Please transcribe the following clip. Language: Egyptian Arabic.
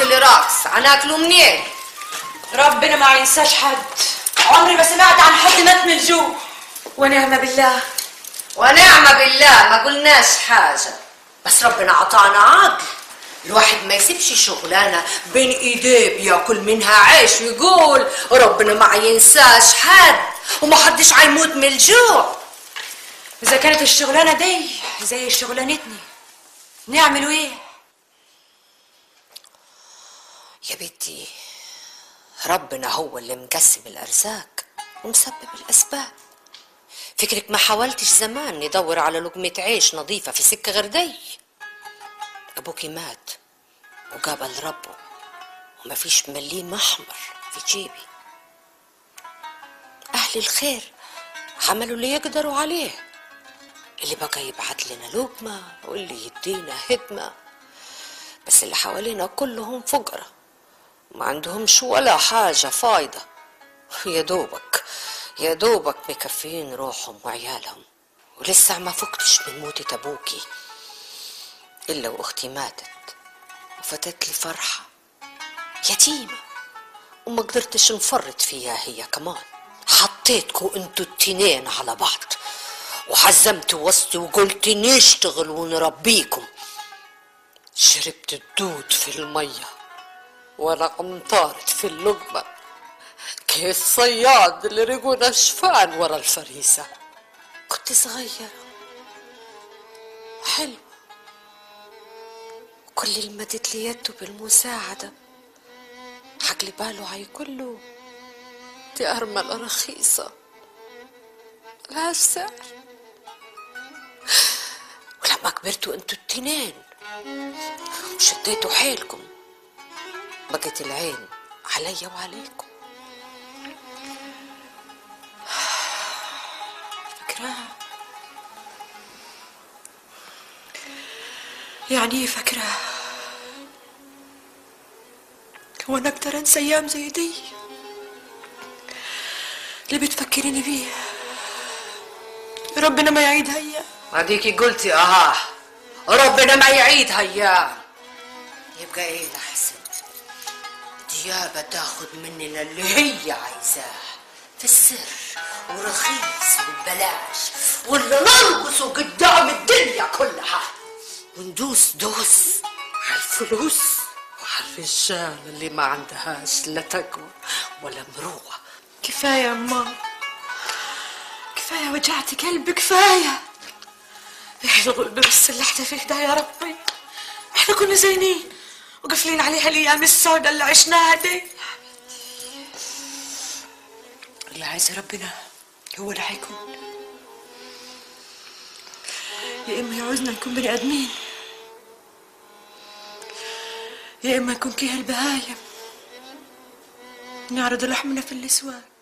اللي راقص هناكله منين ربنا ما ينساش حد عمري ما سمعت عن حد مات من الجوع ونعم بالله ونعم بالله ما قلناش حاجة بس ربنا عطانا عقل الواحد ما يسيبش شغلانة بين ايديه بياكل منها عيش ويقول ربنا ما ينساش حد وما حدش هيموت من الجوع اذا كانت الشغلانه دي زي شغلانتنا نعملوا ايه يا بنتي ربنا هو اللي مقسم الأرزاق ومسبب الأسباب فكرك ما حاولتش زمان ندور على لقمة عيش نظيفة في سكة غير دي أبوكي مات وقابل ربه وما فيش مليم أحمر في جيبي أهل الخير عملوا اللي يقدروا عليه اللي بقى يبعت لنا لقمة واللي يدينا هدمة بس اللي حوالينا كلهم فقراء ما عندهمش ولا حاجة فايدة يا دوبك يا دوبك مكفين روحهم وعيالهم ولسه ما فقتش من موتة أبوكي إلا وأختي ماتت وفتت لي فرحة يتيمة وما قدرتش نفرط فيها هي كمان حطيتكوا انتوا التنين على بعض وحزمت وسطي وقلت نشتغل ونربيكم شربت الدود في الميه وانا امطرت في اللقمة كالصياد اللي رجو نشفان ورا الفريسة كنت صغيرة حلوة كل اللي مدت لي يده بالمساعدة حقلي باله هيقول له دي أرملة رخيصة ملهاش سعر ولما كبرتوا انتوا التنين وشديتوا حيلكم بقت العين عليا وعليكم فاكراها يعني ايه فاكراها هو انا اقدر انسى ايام زي دي اللي بتفكريني بيه ربنا ما يعيدها ايام اديكي قلتي اه ربنا ما يعيدها ايام يبقى ايه الاحسن ديابة تاخد مننا اللي هي عايزاه في السر ورخيص وببلاش ولا نرقصه قدام الدنيا كلها وندوس دوس على الفلوس وعلى الرجال اللي ما عندهاش لا تقوى ولا مروءة كفايه يا ماما كفايه وجعت قلبي كفايه ايه الغلب بس اللي احنا فيه ده يا ربي احنا كنا زينين وقفلين عليها الايام السوداء اللي عشناها دي اللي عايز ربنا هو اللي حيكون يا اما يعوزنا نكون بني ادمين يا اما نكون كيه البهايم نعرض لحمنا في الاسواق